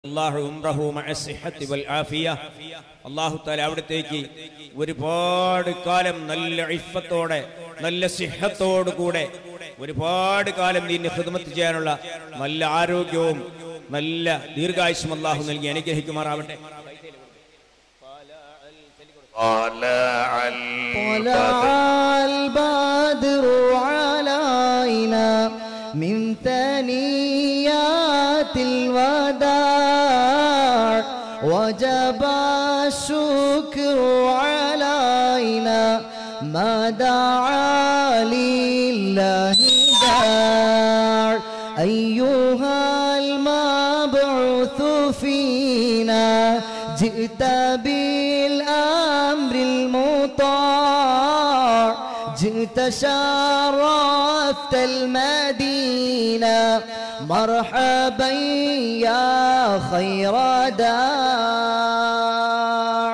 അള്ളാഹു ഉംറഹു മഅ സിഹത്തി വൽ ആഫിയ അള്ളാഹു താല അവിടത്തേക്ക് ഒരുപാട് കാലം നല്ല ഇഫത്തോടെ നല്ല സിഹത്തോടു കൂടെ ഒരുപാട് കാലം നീന്റെ ഹിദ്മത്ത് ചെയ്യാനുള്ള നല്ല ആരോഗ്യവും നല്ല ദീർഘായുസും അള്ളാഹു നൽകി അനുഗ്രഹിക്കുമാറാവട്ടെ طلع طلع البدر علينا من ثنيات الوداع وجب الشكر علينا ما دعا لله داع أيها المبعوث فينا جئت بالأمر المطاع جئت شرفت المدينة مرحبا يا خير داع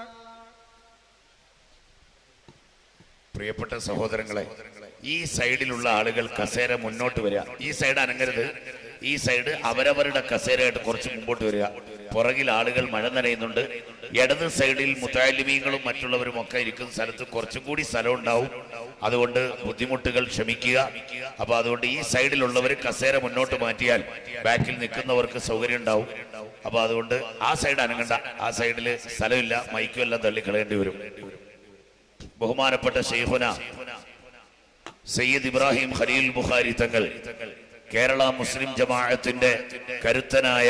പ്രിയപ്പെട്ട സഹോദരങ്ങളെ ഈ സൈഡിലുള്ള ആളുകൾ കസേര മുന്നോട്ട് വരിക ഈ സൈഡ് അനങ്ങരുത് ഈ സൈഡ് അവരവരുടെ കസേരയായിട്ട് കുറച്ച് മുമ്പോട്ട് വരിക പുറകിൽ ആളുകൾ മഴ നനയുന്നുണ്ട് ഇടത് സൈഡിൽ മുത്താലിമീങ്ങളും മറ്റുള്ളവരും ഒക്കെ ഇരിക്കുന്ന സ്ഥലത്ത് കുറച്ചും കൂടി സ്ഥലം ഉണ്ടാവും അതുകൊണ്ട് ബുദ്ധിമുട്ടുകൾ ക്ഷമിക്കുക അപ്പൊ അതുകൊണ്ട് ഈ സൈഡിലുള്ളവർ കസേര മുന്നോട്ട് മാറ്റിയാൽ ബാക്കിൽ നിൽക്കുന്നവർക്ക് സൗകര്യം ഉണ്ടാവും അപ്പൊ അതുകൊണ്ട് ആ സൈഡ് അനങ്ങണ്ട ആ സൈഡിൽ സ്ഥലമില്ല മൈക്കും എല്ലാം തള്ളിക്കളയേണ്ടി വരും ബഹുമാനപ്പെട്ട ഷെയ്ഖുന സയ്യിദ് ഇബ്രാഹിം ഖലീൽ ബുഖാരി തങ്ങൾ കേരള മുസ്ലിം ജമാഅത്തിന്റെ കരുത്തനായ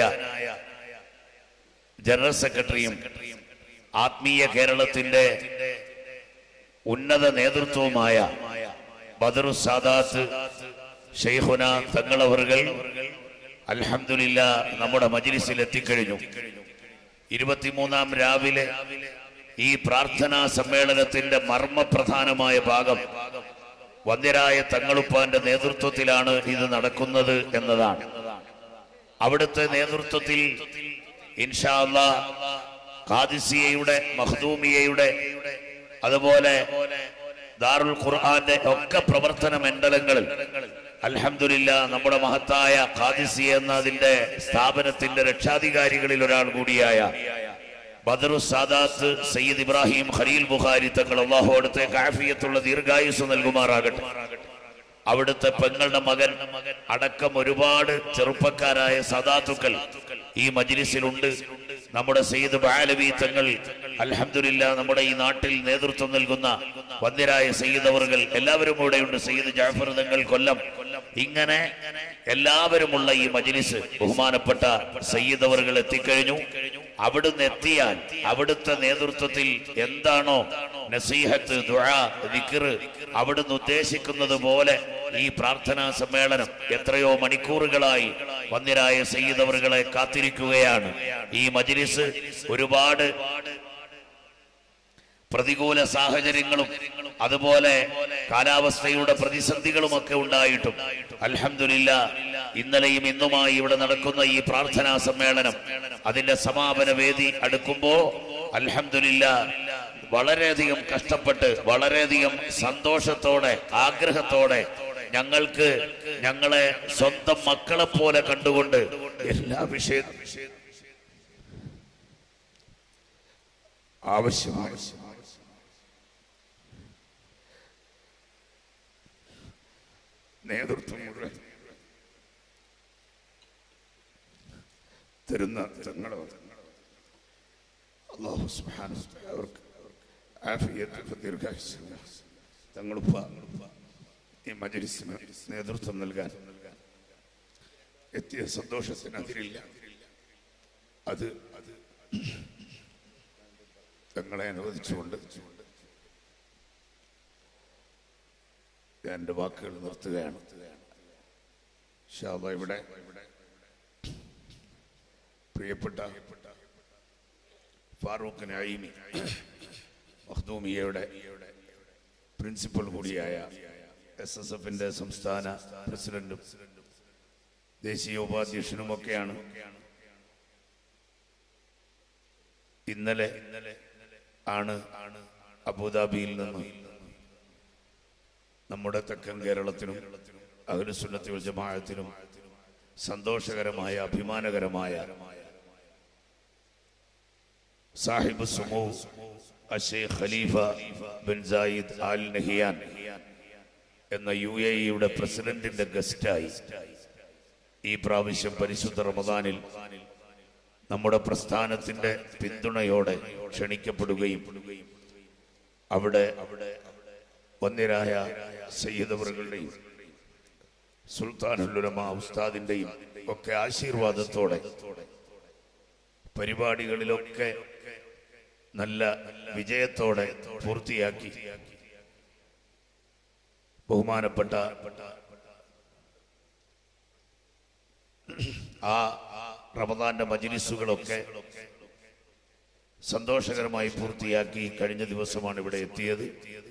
ജനറൽ സെക്രട്ടറിയും ആത്മീയ കേരളത്തിന്റെ ഉന്നത നേതൃത്വവുമായ ബദറു സാദാത്ത് ഷെയ്ഖുന തങ്ങളവറുകൾ അൽഹംദുലില്ല നമ്മുടെ മജ്ലിസിൽ എത്തിക്കഴിഞ്ഞു ഇരുപത്തിമൂന്നാം രാവിലെ ഈ പ്രാർത്ഥനാ സമ്മേളനത്തിന്റെ മർമ്മപ്രധാനമായ ഭാഗം വന്ദ്യരായ തങ്ങളുപ്പാന്റെ നേതൃത്വത്തിലാണ് ഇത് നടക്കുന്നത് എന്നതാണ് അവിടുത്തെ നേതൃത്വത്തിൽ ഇൻഷാ അല്ലാ ഖാദിസിയയുടെ മഖ്ദൂമിയയുടെ അതുപോലെ ദാറുൽ ഖുർആന്റെ ഒക്കെ പ്രവർത്തന മണ്ഡലങ്ങളിൽ അൽഹംദുലില്ല നമ്മുടെ മഹത്തായ ഖാദിസിയ എന്ന അതിന്റെ സ്ഥാപനത്തിന്റെ രക്ഷാധികാരികളിൽ ഒരാൾ കൂടിയായ ബദറു സാദാത്ത് സയ്യിദ് ഇബ്രാഹിം ഖലീൽ ബുഖാരി തങ്ങൾ അള്ളാഹു അവിടുത്തെ കാഫിയത്തുള്ള ദീർഘായുസ് നൽകുമാറാകട്ടെ അവിടുത്തെ പെങ്ങളുടെ മകൻ അടക്കം ഒരുപാട് ചെറുപ്പക്കാരായ സദാത്തുക്കൾ ഈ മജ്ലിസിലുണ്ട് നമ്മുടെ സയ്യിദ് ബാലവി തങ്ങൾ അൽഹംദുലില്ല നമ്മുടെ ഈ നാട്ടിൽ നേതൃത്വം നൽകുന്ന വന്ദ്യരായ സയ്യിദ് അവറുകൾ എല്ലാവരും ഇവിടെയുണ്ട് സയ്യിദ് ജാഫർ തങ്ങൾ കൊല്ലം ഇങ്ങനെ എല്ലാവരുമുള്ള ഈ മജ്ലിസ് ബഹുമാനപ്പെട്ട സയ്യിദ് അവറുകൾ എത്തിക്കഴിഞ്ഞു അവിടുന്ന് എത്തിയാൽ അവിടുത്തെ നേതൃത്വത്തിൽ എന്താണോ നസീഹത്ത് ദുആ ദിക്ർ അവിടുന്ന് ഉദ്ദേശിക്കുന്നത് പോലെ ഈ പ്രാർത്ഥനാ സമ്മേളനം എത്രയോ മണിക്കൂറുകളായി വന്ദ്യരായ സയ്യിദ് അവറുകളെ കാത്തിരിക്കുകയാണ് ഈ മജ്ലിസ് ഒരുപാട് പ്രതികൂല സാഹചര്യങ്ങളും അതുപോലെ കാലാവസ്ഥയുടെ പ്രതിസന്ധികളും ഒക്കെ ഉണ്ടായിട്ടും അൽഹംദുലില്ല ഇന്നലെയും ഇന്നുമായി ഇവിടെ നടക്കുന്ന ഈ പ്രാർത്ഥനാ സമ്മേളനം അതിന്റെ സമാപന വേദി അടുക്കുമ്പോ അൽഹംദുലില്ല വളരെയധികം കഷ്ടപ്പെട്ട് വളരെയധികം സന്തോഷത്തോടെ ആഗ്രഹത്തോടെ ഞങ്ങൾക്ക് ഞങ്ങളെ സ്വന്തം മക്കളെ പോലെ കണ്ടുകൊണ്ട് എല്ലാ വിഷയ ആവശ്യമാണ് നേതൃത്വം മുഴുവൻ തരുന്ന തങ്ങളെ അള്ളാഹു സുബ്ഹാനഹു വ തആല അവർക്ക് ആഫിയത്ത് ദീർഘായുസ്സ് തങ്ങളുപ്പ ഈ മജ്ലിസിന് നേതൃത്വം നൽകാൻ എത്തിയ സന്തോഷത്തിന് അതിരില്ല അത് അത് തങ്ങളെ അനുവദിച്ചുകൊണ്ട് ഞാൻ എൻ്റെ വാക്കുകൾ നിർത്തുകയാണ് ഷാബ ഇവിടെ പ്രിയപ്പെട്ട ഫാറൂഖ് നഈമി മഖ്ദൂമിയയുടെ പ്രിൻസിപ്പൽ കൂടിയായ എസ് എസ് എഫിന്റെ സംസ്ഥാന പ്രസിഡന്റും ദേശീയ ഉപാധ്യക്ഷനുമൊക്കെയാണ് ഇന്നലെ ആണ് അബുദാബിയിൽ നിന്ന് നമ്മുടെ തെക്കൻ കേരളത്തിനും അഖിലുസുന്നത്തി വൽ ജമാഅത്തിനും സന്തോഷകരമായ അഭിമാനകരമായ സാഹിബ് സുമു അഷേഖ് Khalifa bin Zayed Al Nahyan എന്ന യു എ ഇയുടെ പ്രസിഡന്റിന്റെ ഗസ്റ്റായി ഈ പ്രാവശ്യം പരിശുദ്ധ റമദാനിൽ നമ്മുടെ പ്രസ്ഥാനത്തിന്റെ പിന്തുണയോടെ ക്ഷണിക്കപ്പെടുകയും അവിടെ വന്യരായ സയ്യിദവറുകളുടെയും സുൽത്താനുലുലമ ഉസ്താദിന്റെയും ഒക്കെ ആശീർവാദത്തോടെ പരിപാടികളിലൊക്കെ നല്ല വിജയത്തോടെ പൂർത്തിയാക്കി ബഹുമാനപ്പെട്ട ആ റമദാന്റെ മജിലിസുകളൊക്കെ സന്തോഷകരമായി പൂർത്തിയാക്കി കഴിഞ്ഞ ദിവസമാണ് ഇവിടെ എത്തിയത്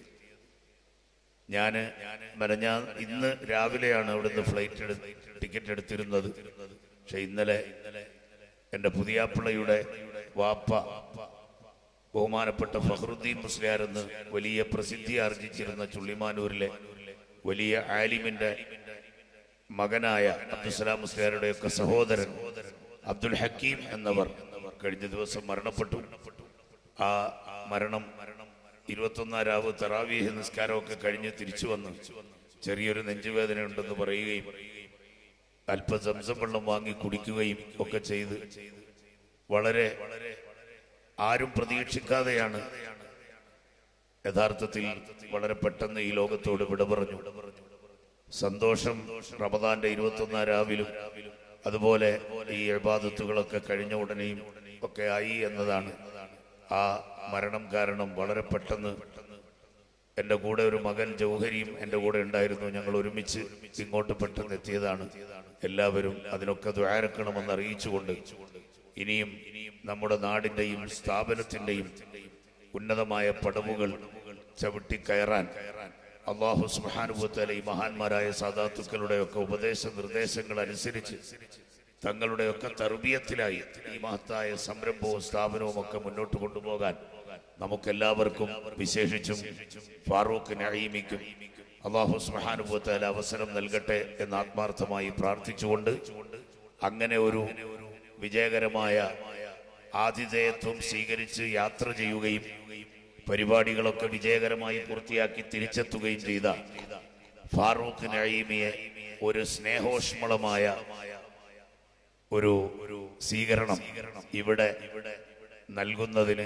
ഞാന് മെനഞ്ഞാ ഇന്ന് രാവിലെയാണ് അവിടുന്ന് ഫ്ലൈറ്റ് എടു ടിക്കറ്റ് എടുത്തിരുന്നത് പക്ഷെ ഇന്നലെ എൻ്റെ പുതിയാപ്പിള്ളയുടെ വാപ്പ ബഹുമാനപ്പെട്ട ഫഹ്റുദ്ദീൻ മുസ്ലിയാർ എന്ന് വലിയ പ്രസിദ്ധി ആർജിച്ചിരുന്ന ചുള്ളിമാനൂരിലെ വലിയ ആലിമിന്റെ മകനായ അബ്ദുസലാം മുസ്ലിയാരുടെ ഒക്കെ സഹോദരൻ അബ്ദുൽ ഹക്കീം എന്നവർ കഴിഞ്ഞ ദിവസം മരണപ്പെട്ടു ആ മരണം ഇരുപത്തൊന്നാം രാവ് തറാവീഹ് നിസ്കാരമൊക്കെ കഴിഞ്ഞ് തിരിച്ചു വന്ന് ചെറിയൊരു നെഞ്ചുവേദന ഉണ്ടെന്ന് പറയുകയും അല്പ സംസം വെള്ളം വാങ്ങി കുടിക്കുകയും ഒക്കെ ചെയ്ത് വളരെ ആരും പ്രതീക്ഷിക്കാതെയാണ് യഥാർത്ഥത്തിൽ വളരെ പെട്ടെന്ന് ഈ ലോകത്തോട് വിട പറഞ്ഞു സന്തോഷം റമദാന്റെ ഇരുപത്തൊന്നാം രാവിലും അതുപോലെ ഈ ഇബാദത്തുകളൊക്കെ കഴിഞ്ഞ ഉടനെയും ഒക്കെ ആയി എന്നതാണ് ആ മരണം കാരണം വളരെ പെട്ടെന്ന് എൻ്റെ കൂടെ ഒരു മകൻ ജൗഹരിയും എൻ്റെ കൂടെ ഉണ്ടായിരുന്നു ഞങ്ങൾ ഒരുമിച്ച് ഇങ്ങോട്ട് പെട്ടെന്ന് എത്തിയതാണ് എല്ലാവരും അതിനൊക്കെ ദ്വാരക്കണമെന്ന് അറിയിച്ചുകൊണ്ട് ഇനിയും നമ്മുടെ നാടിൻ്റെയും സ്ഥാപനത്തിൻ്റെയും ഉന്നതമായ പടവുകൾ ചവിട്ടി കയറാൻ അള്ളാഹു സുഹാനുഭവത്തിലെ ഈ മഹാന്മാരായ സാധാത്തുക്കളുടെ ഒക്കെ ഉപദേശ നിർദ്ദേശങ്ങൾ അനുസരിച്ച് തങ്ങളുടെയൊക്കെ തർബീയത്തിലായി ഈ മഹത്തായ സംരംഭവും സ്ഥാപനവും ഒക്കെ മുന്നോട്ട് കൊണ്ടുപോകാൻ നമുക്കെല്ലാവർക്കും വിശേഷിച്ചും ഫാറൂഖ് നഈമിക്കും അള്ളാഹു സുഹാനുഭവത്തിലെ അവസരം നൽകട്ടെ എന്ന് ആത്മാർത്ഥമായി പ്രാർത്ഥിച്ചുകൊണ്ട് അങ്ങനെ ഒരു വിജയകരമായ ആതിഥേയത്വം സ്വീകരിച്ച് യാത്ര ചെയ്യുകയും പരിപാടികളൊക്കെ വിജയകരമായി പൂർത്തിയാക്കി തിരിച്ചെത്തുകയും ചെയ്ത ഫാറൂഖ് നഈമിയെ ഒരു സ്നേഹോഷ്മളമായ ഒരു ഒരു സ്വീകരണം ഇവിടെ നൽകുന്നതിന്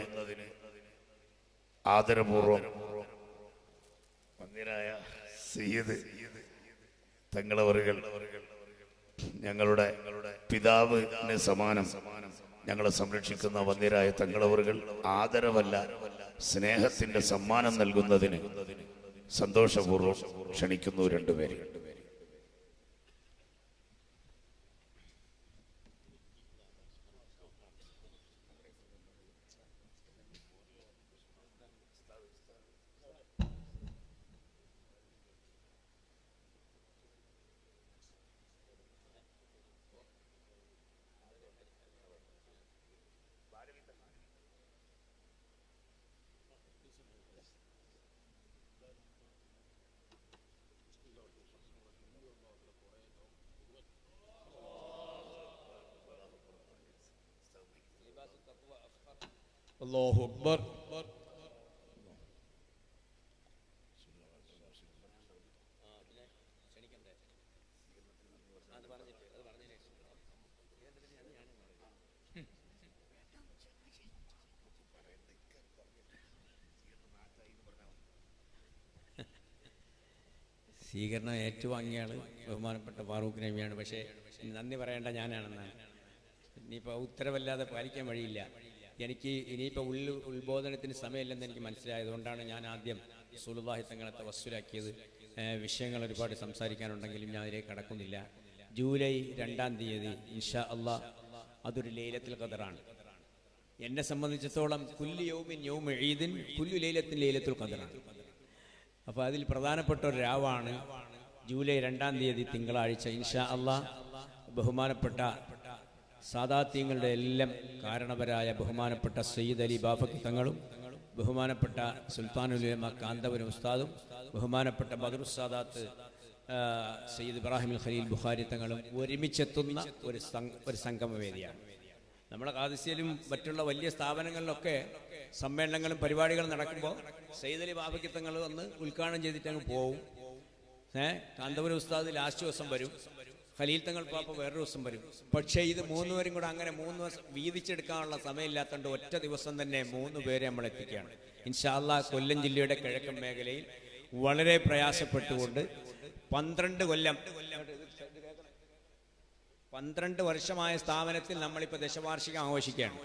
ആദരപൂർവം വന്യരായ സയ്യിദ് തങ്ങളവറുകൾ ഞങ്ങളുടെ പിതാവിന് സമാനം ഞങ്ങളെ സംരക്ഷിക്കുന്ന വന്യരായ തങ്ങളവറുകൾ ആദരവല്ല സ്നേഹത്തിന്റെ സമ്മാനം നൽകുന്നതിന് സന്തോഷപൂർവ്വം ക്ഷണിക്കുന്നു രണ്ടുപേരെ അല്ലാഹു അക്ബർ സ്വീകരണം ഏറ്റുവാങ്ങിയ ആള് ബഹുമാനപ്പെട്ട ഫാറൂഖ് നബിയാണ് പക്ഷേ നന്ദി പറയേണ്ട ഞാനാണെന്നാണ് ഇനിയിപ്പോൾ ഉത്തരവല്ലാതെ പാലിക്കാൻ വഴിയില്ല എനിക്ക് ഇനിയിപ്പോൾ ഉൾ ഉത്ബോധനത്തിന് സമയമില്ലെന്ന് എനിക്ക് മനസ്സിലായതുകൊണ്ടാണ് ഞാൻ ആദ്യം സുലുബാഹി തങ്ങളെ തവസ്സുലാക്കിയത് ഏഹ് വിഷയങ്ങൾ ഒരുപാട് സംസാരിക്കാനുണ്ടെങ്കിലും ഞാൻ അതിലേക്ക് കടക്കുന്നില്ല ജൂലൈ രണ്ടാം തീയതി ഇൻഷാ അള്ളാ അതൊരു ലൈലത്തിൽ ഖദറാണ് എന്നെ സംബന്ധിച്ചിടത്തോളം കുല്ലു യൗമിൻ യൗമ ഈദിൻ കുല്ലു ലൈലത്തിൻ ലൈലത്തുൽ ഖദറാണ് അപ്പോൾ അതിൽ പ്രധാനപ്പെട്ട ഒരു രാവാണ് ജൂലൈ രണ്ടാം തീയതി തിങ്കളാഴ്ച ഇൻഷാ അള്ളാ ബഹുമാനപ്പെട്ട സാദാത്യങ്ങളുടെ എല്ലാം കാരണവരായ ബഹുമാനപ്പെട്ട സയ്യിദ് അലി ബാഫക് തങ്ങളും ബഹുമാനപ്പെട്ട സുൽത്താനുലമ കാന്തപുരം ഉസ്താദും ബഹുമാനപ്പെട്ട ബദറു സാദാത്ത് ആ, സയ്യിദ് ഇബ്രാഹിം അൽ ഖലീൽ ബുഖാരി തങ്ങളും ഒരുമിച്ചെത്തുന്ന ഒരു സം- ഒരു സംഗമവേദിയാണ് നമ്മുടെ കാതിശ്ശേരിയും മറ്റുള്ള വലിയ സ്ഥാപനങ്ങളിലൊക്കെ സമ്മേളനങ്ങളും പരിപാടികളും നടക്കുമ്പോൾ സെയ്തലി ബാബയ്ക്കത്തങ്ങൾ വന്ന് ഉദ്ഘാടനം ചെയ്തിട്ട് അങ്ങ് പോവും ഏ കാന്തപുരം ഉസ്താദ് ലാസ്റ്റ് ദിവസം വരും ഖലീൽ തങ്ങൾ പാപ്പ വേറൊരു ദിവസം വരും പക്ഷേ ഇത് മൂന്നുപേരും കൂടെ അങ്ങനെ മൂന്ന് ദിവസം വീതിച്ചെടുക്കാനുള്ള സമയമില്ലാത്തതുകൊണ്ട് ഒറ്റ ദിവസം തന്നെ മൂന്ന് പേരെ നമ്മൾ എത്തിക്കുകയാണ് ഇൻഷാല്ല കൊല്ലം ജില്ലയുടെ കിഴക്കൻ മേഖലയിൽ വളരെ പ്രയാസപ്പെട്ടുകൊണ്ട് പന്ത്രണ്ട് കൊല്ലം പന്ത്രണ്ട് വർഷമായ സ്ഥാപനത്തിൽ നമ്മളിപ്പോൾ ദശവാർഷികം ആഘോഷിക്കുകയാണ്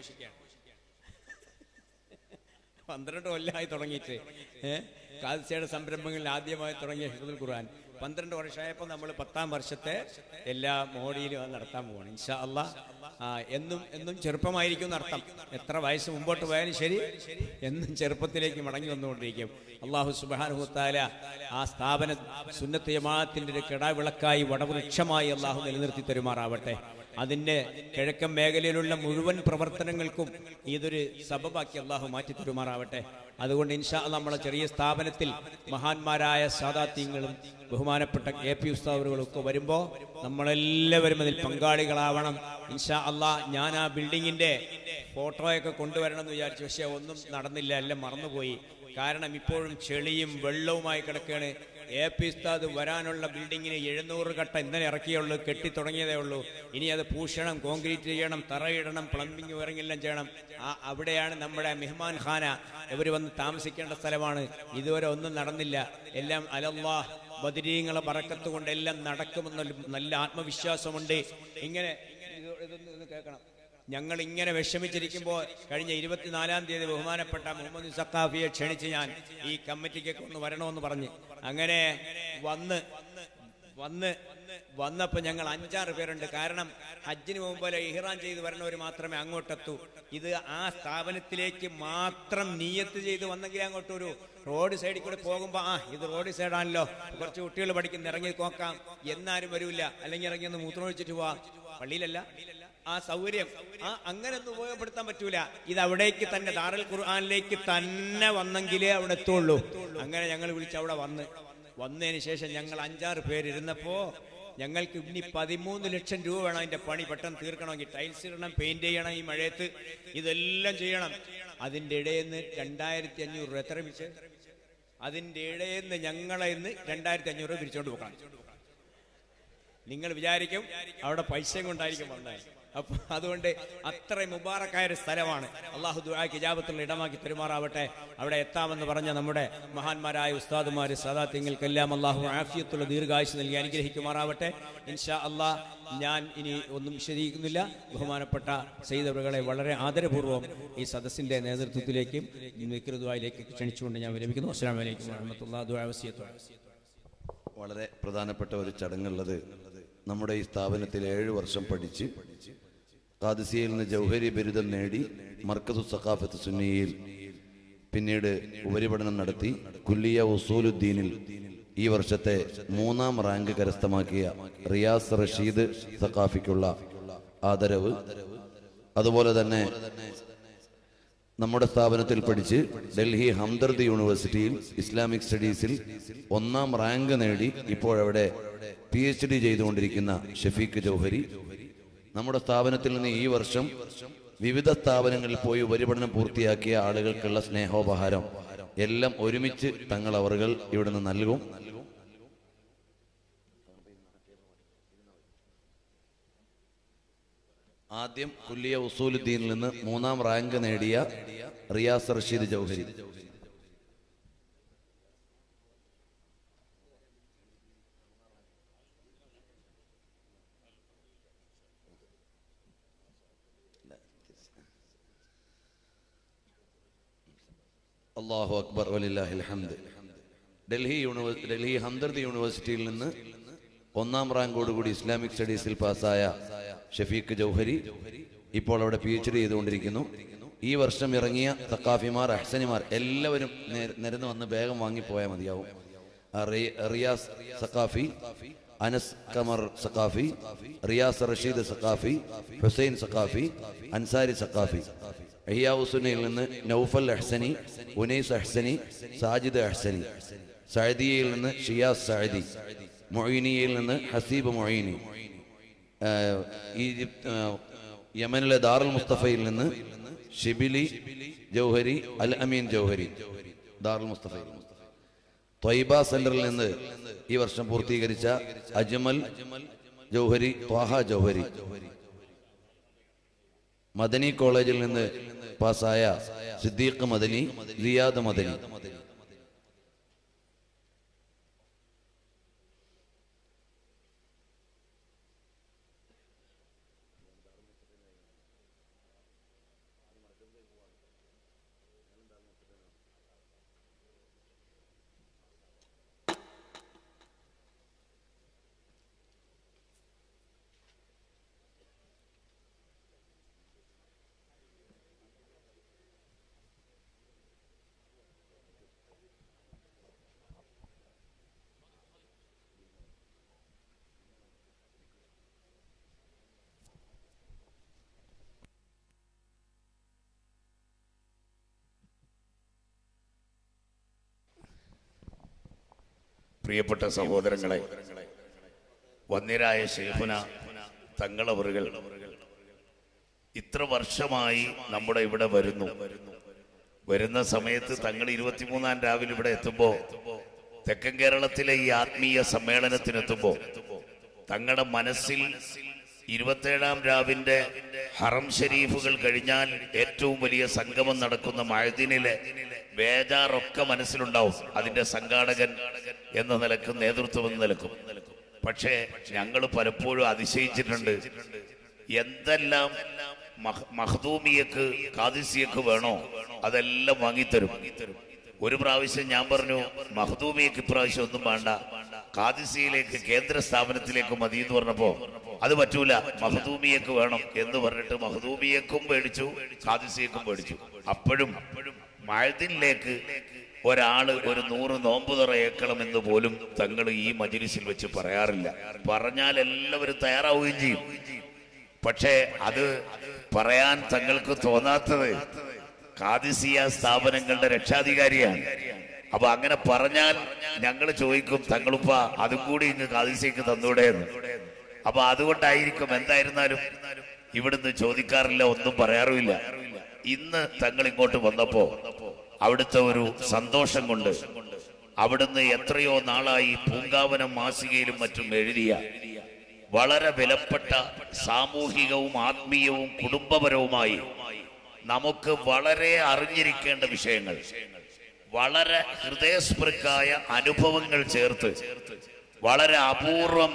പന്ത്രണ്ട് കൊല്ലമായി തുടങ്ങിയിട്ട് ഏഹ് കാൽസയുടെ സംരംഭങ്ങളിൽ ആദ്യമായി തുടങ്ങിയ ഹിഫുൽ ഖുർആൻ പന്ത്രണ്ട് വർഷമായപ്പോൾ നമ്മൾ പത്താം വർഷത്തെ എല്ലാ മോഡിയിലും അത് നടത്താൻ പോവാണ് ഇൻഷാ അല്ലാ ആ എന്നും എന്നും ചെറുപ്പമായിരിക്കും എന്നർത്ഥം എത്ര വയസ്സ് മുമ്പോട്ട് പോയാലും ശരി എന്നും ചെറുപ്പത്തിലേക്ക് മടങ്ങി വന്നുകൊണ്ടിരിക്കും അള്ളാഹു സുബാനുഹത്താല ആ സ്ഥാപന സുന്നത്ത് ജമാഅത്തിന്റെ ഒരു കിടാവിളക്കായി വടവൃക്ഷമായി അള്ളാഹു നിലനിർത്തി തരുമാറാവട്ടെ അതിന്റെ കിഴക്കൻ മേഖലയിലുള്ള മുഴുവൻ പ്രവർത്തനങ്ങൾക്കും ഇതൊരു സബബാക്കി അള്ളാഹു മാറ്റി തരുമാറാവട്ടെ അതുകൊണ്ട് ഇൻഷാ അല്ലാ നമ്മളെ ചെറിയ സ്ഥാപനത്തിൽ മഹാന്മാരായ സാദാത്യങ്ങളും ബഹുമാനപ്പെട്ട എ പി ഉസ്താദുകളും ഒക്കെ വരുമ്പോൾ നമ്മളെല്ലാവരും അതിൽ പങ്കാളികളാവണം ഇൻഷാ അള്ളാ ഞാൻ ആ ബിൽഡിങ്ങിന്റെ ഫോട്ടോയൊക്കെ കൊണ്ടുവരണം എന്ന് വിചാരിച്ചു പക്ഷേ ഒന്നും നടന്നില്ല എല്ലാം മറന്നുപോയി കാരണം ഇപ്പോഴും ചെളിയും വെള്ളവുമായി കിടക്കുകയാണ് എ പി ഉസ്താദ് വരാനുള്ള ബിൽഡിങ്ങിന് എഴുന്നൂറ് കട്ട ഇന്നലെ ഇറക്കിയുള്ളൂ കെട്ടി തുടങ്ങിയതേ ഉള്ളൂ ഇനി അത് പൂഷണം കോൺക്രീറ്റ് ചെയ്യണം തറയിടണം പ്ലംബിംഗ് വയറിംഗെല്ലാം ചെയ്യണം ആ അവിടെയാണ് നമ്മുടെ മെഹ്മാൻ ഖാന ഇവർ വന്ന് താമസിക്കേണ്ട സ്ഥലമാണ് ഇതുവരെ ഒന്നും നടന്നില്ല എല്ലാം അലല്ലാ ബദിരീങ്ങളെ പറക്കത്ത് കൊണ്ട് എല്ലാം നടക്കുമെന്നൊരു നല്ല ആത്മവിശ്വാസമുണ്ട് ഇങ്ങനെ ഇത് ഇതൊന്ന് ഒന്ന് കേൾക്കണം ഞങ്ങൾ ഇങ്ങനെ വിഷമിച്ചിരിക്കുമ്പോൾ കഴിഞ്ഞ ഇരുപത്തിനാലാം തീയതി ബഹുമാനപ്പെട്ട മുഹമ്മദ് സക്കാഫിയെ ക്ഷണിച്ച് ഞാൻ ഈ കമ്മിറ്റിക്കൊക്കെ ഒന്ന് വരണമെന്ന് പറഞ്ഞ് അങ്ങനെ വന്ന് വന്ന് വന്നപ്പോ ഞങ്ങൾ അഞ്ചാറ് പേരുണ്ട് കാരണം ഹജ്ജിന് മുമ്പ് പോലെ ഇഹ്റാൻ ചെയ്ത് വരണവർ മാത്രമേ അങ്ങോട്ടെത്തൂ ഇത് ആ സ്ഥാപനത്തിലേക്ക് മാത്രം നീയത്ത് ചെയ്ത് വന്നെങ്കിൽ അങ്ങോട്ട് ഒരു റോഡ് സൈഡിൽ കൂടെ പോകുമ്പോ ആ ഇത് റോഡ് സൈഡാണല്ലോ കുറച്ച് കുട്ടികൾ പഠിക്കുന്ന ഇറങ്ങി നോക്കാം എന്നാരും വരൂല അല്ലെങ്കിൽ ഇറങ്ങി ഒന്ന് മൂത്രമൊഴിച്ചിട്ട് പോവാം പള്ളിയിലല്ല ആ സൗകര്യം ആ അങ്ങനെ ഒന്നും ഉപയോഗപ്പെടുത്താൻ പറ്റൂല ഇത് അവിടേക്ക് തന്നെ ദാറുൽ ഖുർആാനിലേക്ക് തന്നെ വന്നെങ്കിലേ അവിടെ എത്തുള്ളൂ അങ്ങനെ ഞങ്ങൾ വിളിച്ച് അവിടെ വന്ന് വന്നതിന് ശേഷം ഞങ്ങൾ അഞ്ചാറ് പേരിരുന്നപ്പോ ഞങ്ങൾക്ക് ഇനി പതിമൂന്ന് ലക്ഷം രൂപ വേണം അതിന്റെ പണി പെട്ടെന്ന് തീർക്കണമെങ്കിൽ ടൈൽസ് ഇടണം പെയിന്റ് ചെയ്യണം ഈ മഴയത്ത് ഇതെല്ലാം ചെയ്യണം അതിന്റെ ഇടയിൽ നിന്ന് രണ്ടായിരത്തി അഞ്ഞൂറ് രൂപ എത്ര പിരിച്ച് അതിന്റെ ഇടയിൽ നിന്ന് ഞങ്ങളെ ഇന്ന് രണ്ടായിരത്തി അഞ്ഞൂറ് രൂപ പിരിച്ചോണ്ട് പോകണം നിങ്ങൾ വിചാരിക്കും അവിടെ പൈസയും കൊണ്ടായിരിക്കും വന്നത് അപ്പൊ അതുകൊണ്ട് അത്രയും മുബാറക്കായ ഒരു സ്ഥലമാണ് അള്ളാഹു ദുആക്ക് ഇജാബത്തുള്ള ഇടമാക്കി പെരുമാറാവട്ടെ അവിടെ എത്താമെന്ന് പറഞ്ഞ നമ്മുടെ മഹാന്മാരായ ഉസ്താദുമാര് സദാത്യങ്ങൾക്കെല്ലാം അള്ളാഹു ആഫിയത്തുള്ള ദീർഘായുസ് നൽകി അനുഗ്രഹിക്കുമാറാവട്ടെ ഇൻഷാ അള്ളാഹ് ഞാൻ ഇനി ഒന്നും വിശദീകരിക്കുന്നില്ല ബഹുമാനപ്പെട്ട സെയ്തവറുകളെ വളരെ ആദരപൂർവ്വം ഈ സദസ്സിന്റെ നേതൃത്വത്തിലേക്കും വിക്രദ്വായിലേക്ക് ക്ഷണിച്ചുകൊണ്ട് ഞാൻ വിരമിക്കുന്നു അസ്സാം വലൈക്കും വാഹമത്തുള്ള ദുആവസിയത്തോടെ വളരെ പ്രധാനപ്പെട്ട ഒരു ചടങ്ങുള്ളത് നമ്മുടെ ഈ സ്ഥാപനത്തിൽ ഏഴ് വർഷം പഠിച്ച് ഖാദിസിയയിൽ നിന്ന് ജൗഹരി ബിരുദം നേടി മർക്കസു സഖാഫത്ത് സുന്നിയിൽ പിന്നീട് ഉപരിപഠനം നടത്തി കുല്ലിയ ഉസൂലുദ്ദീനിൽ ഈ വർഷത്തെ മൂന്നാം റാങ്ക് കരസ്ഥമാക്കിയ റിയാസ് റഷീദ് സഖാഫിക്കുള്ള ആദരവ് അതുപോലെ തന്നെ നമ്മുടെ സ്ഥാപനത്തിൽ പഠിച്ച് ഡൽഹി ഹംദർദ് യൂണിവേഴ്സിറ്റിയിൽ ഇസ്ലാമിക് സ്റ്റഡീസിൽ ഒന്നാം റാങ്ക് നേടി ഇപ്പോഴവിടെ പി എച്ച് ഡി ചെയ്തുകൊണ്ടിരിക്കുന്ന ഷഫീഖ് ജൗഹരി നമ്മുടെ സ്ഥാപനത്തിൽ നിന്ന് ഈ വർഷം വിവിധ സ്ഥാപനങ്ങളിൽ പോയി ഉപരിപഠനം പൂർത്തിയാക്കിയ ആളുകൾക്കുള്ള സ്നേഹോപഹാരം എല്ലാം ഒരുമിച്ച് തങ്ങൾ അവറുകൾ ഇവിടുന്ന് നൽകും ആദ്യം കുല്ലിയ ഉസൂലുദ്ദീനിൽ നിന്ന് മൂന്നാം റാങ്ക് നേടിയ റിയാസ് റഷീദ് ജൗഹരി അള്ളാഹു അക്ബർ വലില്ലാഹിൽ ഹംദ് ഡൽഹി യൂണിവേഴ്സിറ്റി ഡൽഹി ഹംദർദ് യൂണിവേഴ്സിറ്റിയിൽ നിന്ന് ഒന്നാം റാങ്കോടുകൂടി ഇസ്ലാമിക് സ്റ്റഡീസിൽ പാസ്സായ ഷഫീഖ് ജൗഹരി ഇപ്പോൾ അവിടെ പി എച്ച് ഡി ചെയ്തുകൊണ്ടിരിക്കുന്നു ഈ വർഷം ഇറങ്ങിയ തക്കാഫിമാർ അഹ്സനിമാർ എല്ലാവരും നേ- നിരന്ന് വന്ന് വേഗം വാങ്ങിപ്പോയാൽ മതിയാവും ആ റി- റിയാസ് സഖാഫി അനസ് കമർ സഖാഫി റിയാസ് റഷീദ് സഖാഫി ഹുസൈൻ സഖാഫി അൻസാരി സഖാഫി അഹിയാവുസുനയിൽ നിന്ന് നൗഫൽ അഹ്സനി ഉനൈസ് അഹ്സനി സാജിദ് അഹ്സനി സഅദിയയിൽ നിന്ന് ഷിയാസ് സഅദി മൊയ്നിയയിൽ നിന്ന് ഹസീബ് മൊയ്നി ആഹ് ഈജിപ്ത് ആഹ് യമനിലെ ദാറുൽ മുസ്തഫയിൽ നിന്ന് ഷിബിലി ജൗഹരി അൽ അമീൻ ജൗഹരി ദാറുൽ മുസ്തഫയിൽ ത്വയ്ബ സെന്ററിൽ നിന്ന് ഈ വർഷം പൂർത്തീകരിച്ച അജ്മൽ ജൗഹരി ത്വാഹ ജൗഹരി മദനി കോളേജിൽ നിന്ന് പാസ്സായ സിദ്ദീഖ് മദനി റിയാദ് മദനി പ്രിയപ്പെട്ട സഹോദരങ്ങളെ വന്യരായ ശേഖുന തങ്ങളവറുകൾ ഇത്ര വർഷമായി നമ്മുടെ ഇവിടെ വരുന്നു വരുന്ന സമയത്ത് തങ്ങൾ ഇരുപത്തിമൂന്നാം രാവിലെ ഇവിടെ എത്തുമ്പോ തെക്കൻ കേരളത്തിലെ ഈ ആത്മീയ സമ്മേളനത്തിനെത്തുമ്പോ തങ്ങളുടെ മനസ്സിൽ ഇരുപത്തേഴാം രാവിന്റെ ഹറം ഷരീഫുകൾ കഴിഞ്ഞാൽ ഏറ്റവും വലിയ സംഗമം നടക്കുന്ന മഴദിനിലെ ബേജാറൊക്കെ മനസ്സിലുണ്ടാവും അതിന്റെ സംഘാടകൻ എന്ന നിലക്കും നേതൃത്വം എന്ന നിലക്കും പക്ഷേ ഞങ്ങൾ പലപ്പോഴും അതിശയിച്ചിട്ടുണ്ട് എന്തെല്ലാം മഹ്- മഖ്ദൂമിയക്ക് കാദിസിയക്ക് വേണോ അതെല്ലാം വാങ്ങിത്തരും ഒരു പ്രാവശ്യം ഞാൻ പറഞ്ഞു മഹദൂമിയക്ക് ഇപ്രാവശ്യം ഒന്നും വേണ്ട കാദിസിയിലേക്ക് കേന്ദ്ര സ്ഥാപനത്തിലേക്ക് മതി എന്ന് പറഞ്ഞപ്പോ അത് പറ്റൂല മഹദൂമിയക്ക് വേണം എന്ന് പറഞ്ഞിട്ട് മഹദൂമിയക്കും മേടിച്ചു കാദിസിയക്കും മേടിച്ചു അപ്പോഴും മഴദിനിലേക്ക് ഒരാള് ഒരു നൂറ് നോമ്പ് തുറയേക്കണം എന്ന് പോലും തങ്ങൾ ഈ മജിലിസിൽ വെച്ച് പറയാറില്ല പറഞ്ഞാൽ എല്ലാവരും തയ്യാറാവുകയും ചെയ്യും പക്ഷേ അത് പറയാൻ തങ്ങൾക്ക് തോന്നാത്തത് കാദിസിയ സ്ഥാപനങ്ങളുടെ രക്ഷാധികാരിയാണ് അപ്പൊ അങ്ങനെ പറഞ്ഞാൽ ഞങ്ങൾ ചോദിക്കും തങ്ങളുപ്പ അതും കൂടി ഇങ്ങ് കാദിസിക്ക് തന്നൂടെ എന്ന് അപ്പൊ അതുകൊണ്ടായിരിക്കും എന്തായിരുന്നാലും ഇവിടുന്ന് ചോദിക്കാറില്ല ഒന്നും പറയാറുമില്ല ഇന്ന് തങ്ങൾ ഇങ്ങോട്ട് വന്നപ്പോ അവിടുത്തെ ഒരു സന്തോഷം കൊണ്ട് അവിടുന്ന് എത്രയോ നാളായി പൂങ്കാവനം മാസികയിലും മറ്റും എഴുതിയ വളരെ വിലപ്പെട്ട സാമൂഹികവും ആത്മീയവും കുടുംബപരവുമായി നമുക്ക് വളരെ അറിഞ്ഞിരിക്കേണ്ട വിഷയങ്ങൾ വളരെ ഹൃദയസ്പൃക്കായ അനുഭവങ്ങൾ ചേർത്ത് വളരെ അപൂർവം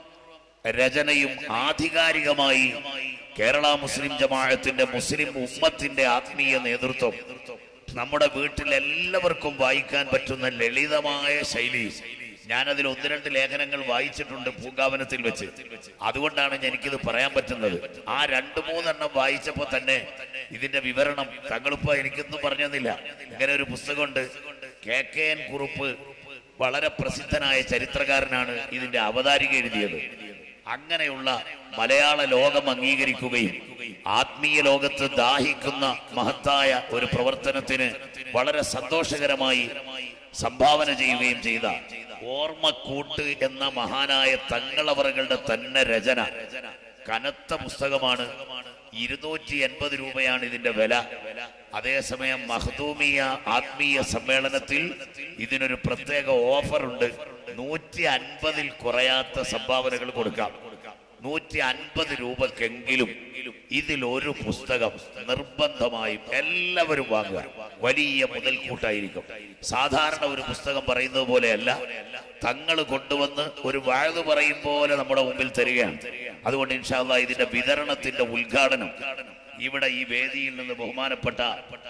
രചനയും ആധികാരികമായി കേരള മുസ്ലിം ജമാഅത്തിന്റെ മുസ്ലിം ഉമ്മത്തിന്റെ ആത്മീയ നേതൃത്വം നമ്മുടെ വീട്ടിൽ എല്ലാവർക്കും വായിക്കാൻ പറ്റുന്ന ലളിതമായ ശൈലി ഞാനതിൽ ഒന്ന് രണ്ട് ലേഖനങ്ങൾ വായിച്ചിട്ടുണ്ട് പൂങ്കാവനത്തിൽ വെച്ച് അതുകൊണ്ടാണ് എനിക്കിത് പറയാൻ പറ്റുന്നത് ആ രണ്ട് മൂന്നെണ്ണം വായിച്ചപ്പോ തന്നെ ഇതിന്റെ വിവരണം തങ്ങളിപ്പോ എനിക്കൊന്നും പറഞ്ഞെന്നില്ല ഇങ്ങനെ ഒരു പുസ്തകമുണ്ട് കെ കെ എൻ കുറുപ്പ് വളരെ പ്രസിദ്ധനായ ചരിത്രകാരനാണ് ഇതിന്റെ അവതാരിക എഴുതിയത് അങ്ങനെയുള്ള മലയാള ലോകം അംഗീകരിക്കുകയും ആത്മീയ ലോകത്ത് ദാഹിക്കുന്ന മഹത്തായ ഒരു പ്രവർത്തനത്തിന് വളരെ സന്തോഷകരമായി സംഭാവന ചെയ്യുകയും ചെയ്ത ഓർമ്മക്കൂട്ട് എന്ന മഹാനായ തങ്ങളവറുകളുടെ തന്നെ രചന കനത്ത പുസ്തകമാണ് ഇരുന്നൂറ്റി എൺപത് രൂപയാണ് ഇതിന്റെ വില അതേസമയം മഹദൂമിയ ആത്മീയ സമ്മേളനത്തിൽ ഇതിനൊരു പ്രത്യേക ഓഫർ ഉണ്ട് നൂറ്റി അൻപതിൽ കുറയാത്ത സംഭാവനകൾ കൊടുക്കാം നൂറ്റി അൻപത് രൂപക്കെങ്കിലും ഇതിൽ ഒരു പുസ്തകം നിർബന്ധമായും എല്ലാവരും വാങ്ങുക വലിയ മുതൽക്കൂട്ടായിരിക്കും സാധാരണ ഒരു പുസ്തകം പറയുന്നത് പോലെയല്ല തങ്ങൾ കൊണ്ടുവന്ന് ഒരു വാഴ് പറയും പോലെ നമ്മുടെ മുമ്പിൽ തരികയാണ് അതുകൊണ്ട് ഇൻഷാല്ല ഇതിന്റെ വിതരണത്തിന്റെ ഉദ്ഘാടനം ഇവിടെ ഈ വേദിയിൽ നിന്ന് ബഹുമാനപ്പെട്ട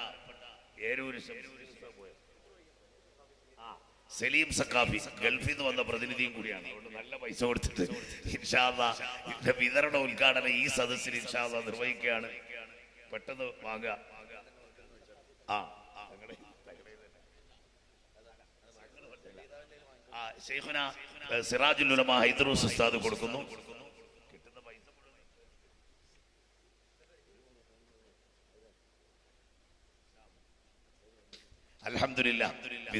ഏരൂര് ശംസുൽ ഉസ്താദ് പോയോ? ആ, സലീം സക്കാഫി ഗൾഫിൽ നിന്ന് വന്ന പ്രതിനിധിയും കൂടിയാണ് അതുകൊണ്ട് നല്ല പൈസ കൊടുത്തിട്ട് ഇൻഷാല്ല ഇതിന്റെ വിതരണ ഉദ്ഘാടനം ഈ സദസ്സിൽ ഇൻഷാല്ല നിർവഹിക്കുകയാണ് പെട്ടെന്ന് വാങ്ങുക ആ തങ്ങളെ ആ ഷെയ്ഖുന ഏഹ്, സിറാജുൽ ഉലമ ഹൈദറൂസ് ഉസ്താദ് കൊടുക്കുന്നു കിട്ടുന്ന പൈസ മുഴുവൻ അൽഹംദുലില്ലാ